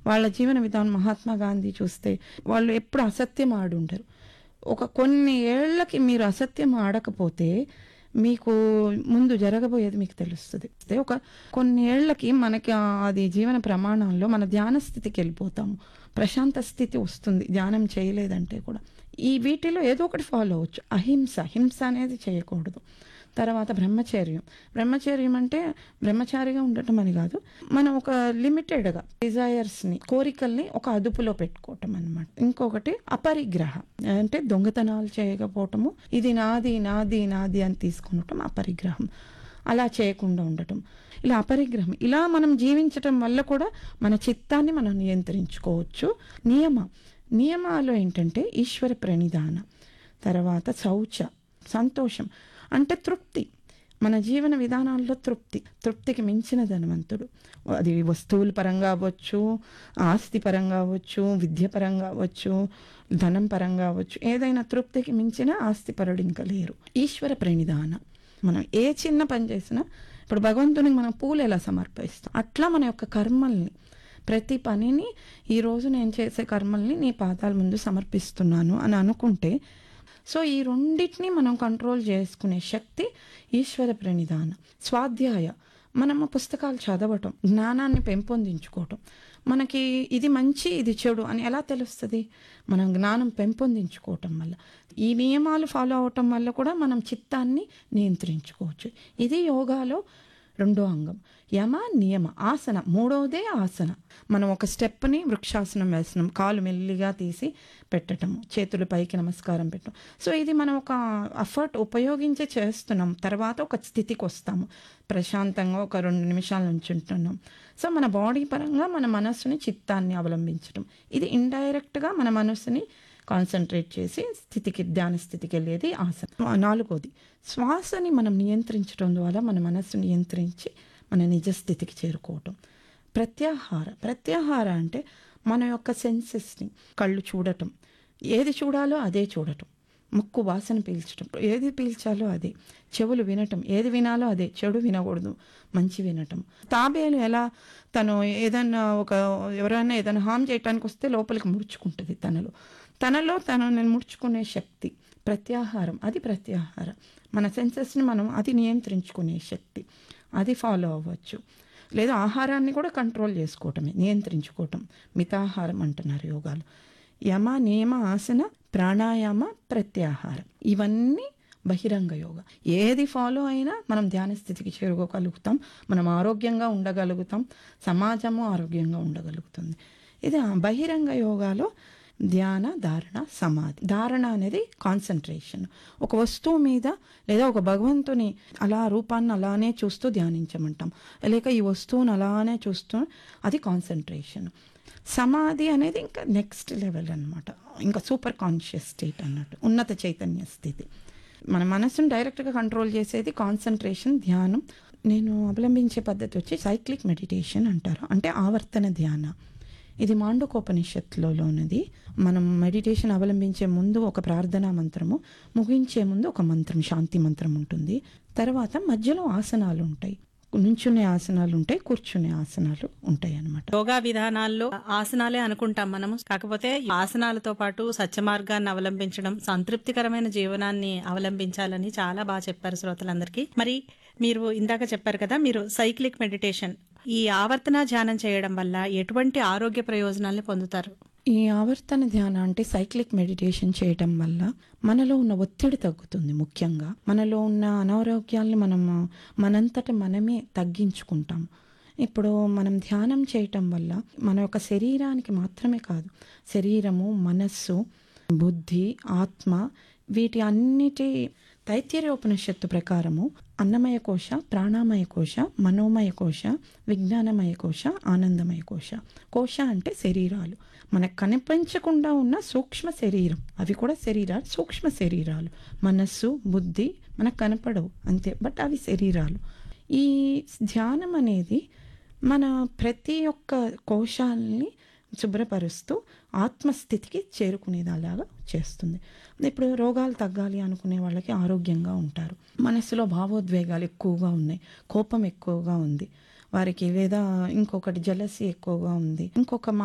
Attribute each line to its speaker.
Speaker 1: వాళ్ళ జీవన విధానం మహాత్మా గాంధీ చూస్తే వాళ్ళు ఎప్పుడు అసత్యం ఆడుంటారు ఒక కొన్ని ఏళ్లకి మీరు అసత్యం ఆడకపోతే మీకు ముందు జరగబోయేది మీకు తెలుస్తుంది ఒక కొన్ని ఏళ్లకి మనకి ఆ- అది జీవన ప్రమాణంలో మన ధ్యాన స్థితికి వెళ్ళిపోతాము ప్రశాంత స్థితి వస్తుంది ధ్యానం చేయలేదంటే కూడా ఈ వీటిలో ఏదో ఒకటి ఫాలో అవ్వచ్చు అహింస హింస అనేది చేయకూడదు తర్వాత బ్రహ్మచర్యం బ్రహ్మచర్యం అంటే బ్రహ్మచారిగా ఉండటం అని కాదు మనం ఒక లిమిటెడ్గా డిజైర్స్ని కోరికల్ని ఒక అదుపులో పెట్టుకోవటం అన్నమాట ఇంకొకటి అపరిగ్రహ అంటే దొంగతనాలు చేయకపోవటము ఇది నాది నాది నాది అని తీసుకునటం అపరిగ్రహం అలా చేయకుండా ఉండటం ఇలా అపరిగ్రహం ఇలా మనం జీవించటం వల్ల కూడా మన చిత్తాన్ని మనం నియంత్రించుకోవచ్చు నియమ నియమాలు ఏంటంటే ఈశ్వర ప్రణిధాన తర్వాత శౌచ సంతోషం అంటే తృప్తి మన జీవన విధానాల్లో తృప్తి తృప్తికి మించిన ధనవంతుడు అది వస్తువుల పరంగా అవ్వచ్చు ఆస్తి పరంగా అవ్వచ్చు విద్య పరంగా అవ్వచ్చు ధనం పరంగా అవ్వచ్చు ఏదైనా తృప్తికి మించిన ఆస్తిపరుడు ఇంకా లేరు ఈశ్వర ప్రణిధాన మనం ఏ చిన్న పని చేసినా ఇప్పుడు భగవంతునికి మనం పూలు ఎలా సమర్పిస్తాం అట్లా మన యొక్క కర్మల్ని ప్రతి పనిని ఈరోజు నేను చేసే కర్మల్ని నీ పాదాల ముందు సమర్పిస్తున్నాను అని అనుకుంటే సో ఈ రెండింటిని మనం కంట్రోల్ చేసుకునే శక్తి ఈశ్వర ప్రణిధాన స్వాధ్యాయ మనము పుస్తకాలు చదవటం జ్ఞానాన్ని పెంపొందించుకోవటం మనకి ఇది మంచి ఇది చెడు అని ఎలా తెలుస్తుంది మనం జ్ఞానం పెంపొందించుకోవటం వల్ల ఈ నియమాలు ఫాలో అవటం వల్ల కూడా మనం చిత్తాన్ని నియంత్రించుకోవచ్చు ఇది యోగాలో రెండో అంగం యమ నియమ ఆసన మూడవదే ఆసన మనం ఒక స్టెప్ని వృక్షాసనం వేస్తున్నాం కాలు మెల్లిగా తీసి పెట్టటం చేతులు పైకి నమస్కారం పెట్టడం సో ఇది మనం ఒక అఫర్ట్ ఉపయోగించి చేస్తున్నాం తర్వాత ఒక స్థితికి వస్తాము ప్రశాంతంగా ఒక రెండు నిమిషాల నుంచి ఉంటున్నాం సో మన బాడీ పరంగా మన మనస్సుని చిత్తాన్ని అవలంబించడం ఇది ఇండైరెక్ట్గా మన మనస్సుని కాన్సన్ట్రేట్ చేసి స్థితికి ధ్యాన స్థితికి వెళ్ళేది ఆసన నాలుగోది శ్వాసని మనం నియంత్రించడం ద్వారా మన మనస్సు నియంత్రించి మన నిజ స్థితికి చేరుకోవటం ప్రత్యాహార ప్రత్యాహార అంటే మన యొక్క సెన్సెస్ని కళ్ళు చూడటం ఏది చూడాలో అదే చూడటం ముక్కు వాసన పీల్చటం ఏది పీల్చాలో అదే చెవులు వినటం ఏది వినాలో అదే చెడు వినకూడదు మంచి వినటం తాబేలు ఎలా తను ఏదన్నా ఒక ఎవరైనా ఏదైనా హామ్ చేయటానికి వస్తే లోపలికి ముడుచుకుంటుంది తనలో తనలో తనని ముడుచుకునే శక్తి ప్రత్యాహారం అది ప్రత్యాహారం మన సెన్సెస్ని మనం అది నియంత్రించుకునే శక్తి అది ఫాలో అవ్వచ్చు లేదా ఆహారాన్ని కూడా కంట్రోల్ చేసుకోవటమే నియంత్రించుకోవటం మితాహారం అంటున్నారు యోగాలు యమ నియమ ఆసన ప్రాణాయామ ప్రత్యాహారం ఇవన్నీ బహిరంగ యోగ ఏది ఫాలో అయినా మనం ధ్యాన స్థితికి చేరుకోగలుగుతాం మనం ఆరోగ్యంగా ఉండగలుగుతాం సమాజము ఆరోగ్యంగా ఉండగలుగుతుంది ఇది ఆ బహిరంగ యోగాలో ధ్యాన ధారణ సమాధి ధారణ అనేది కాన్సన్ట్రేషన్ ఒక వస్తువు మీద లేదా ఒక భగవంతుని అలా రూపాన్ని అలానే చూస్తూ ధ్యానించమంటాం లేక ఈ వస్తువుని అలానే చూస్తూ అది కాన్సన్ట్రేషన్ సమాధి అనేది ఇంకా నెక్స్ట్ లెవెల్ అన్నమాట ఇంకా సూపర్ కాన్షియస్ స్టేట్ అన్నట్టు ఉన్నత చైతన్య స్థితి మన మనసును డైరెక్ట్గా కంట్రోల్ చేసేది కాన్సన్ట్రేషన్ ధ్యానం నేను అవలంబించే పద్ధతి వచ్చి సైక్లిక్ మెడిటేషన్ అంటారు అంటే ఆవర్తన ధ్యాన ఇది మాండుకోపనిషత్తులోనిది మనం మెడిటేషన్ అవలంబించే ముందు ఒక ప్రార్థనా మంత్రము ముగించే ముందు ఒక మంత్రం శాంతి మంత్రం ఉంటుంది తర్వాత మధ్యలో ఆసనాలు ఉంటాయి నుంచునే ఆసనాలు ఉంటాయి కూర్చునే ఆసనాలు ఉంటాయి అన్నమాట
Speaker 2: యోగా విధానాల్లో ఆసనాలే అనుకుంటాం మనము కాకపోతే ఈ ఆసనాలతో పాటు సత్య మార్గాన్ని అవలంబించడం సంతృప్తికరమైన జీవనాన్ని అవలంబించాలని చాలా బాగా చెప్పారు శ్రోతలందరికీ మరి మీరు ఇందాక చెప్పారు కదా మీరు సైక్లిక్ మెడిటేషన్ ఈ ఆవర్తన ధ్యానం చేయడం వల్ల ఎటువంటి ఆరోగ్య ప్రయోజనాల్ని పొందుతారు
Speaker 1: ఈ ఆవర్తన ధ్యానం అంటే సైక్లిక్ మెడిటేషన్ చేయటం వల్ల మనలో ఉన్న ఒత్తిడి తగ్గుతుంది ముఖ్యంగా మనలో ఉన్న అనారోగ్యాల్ని మనం మనంతట మనమే తగ్గించుకుంటాం ఇప్పుడు మనం ధ్యానం చేయటం వల్ల మన యొక్క శరీరానికి మాత్రమే కాదు శరీరము మనస్సు బుద్ధి ఆత్మ వీటి అన్నిటి తైత్యర్యోపనిషత్తు ప్రకారము అన్నమయ కోశ ప్రాణామయ కోశ మనోమయ కోశ విజ్ఞానమయ కోశ ఆనందమయ కోశ కోశ అంటే శరీరాలు మనకు కనిపించకుండా ఉన్న సూక్ష్మ శరీరం అవి కూడా శరీరాలు సూక్ష్మ శరీరాలు మనస్సు బుద్ధి మనకు కనపడవు అంతే బట్ అవి శరీరాలు ఈ ధ్యానం అనేది మన ప్రతి ఒక్క కోశాలని శుభ్రపరుస్తూ ఆత్మస్థితికి చేరుకునేలాగా చేస్తుంది ఇప్పుడు రోగాలు తగ్గాలి అనుకునే వాళ్ళకి ఆరోగ్యంగా ఉంటారు మనసులో భావోద్వేగాలు ఎక్కువగా ఉన్నాయి కోపం ఎక్కువగా ఉంది వారికి లేదా ఇంకొకటి జలసి ఎక్కువగా ఉంది ఇంకొక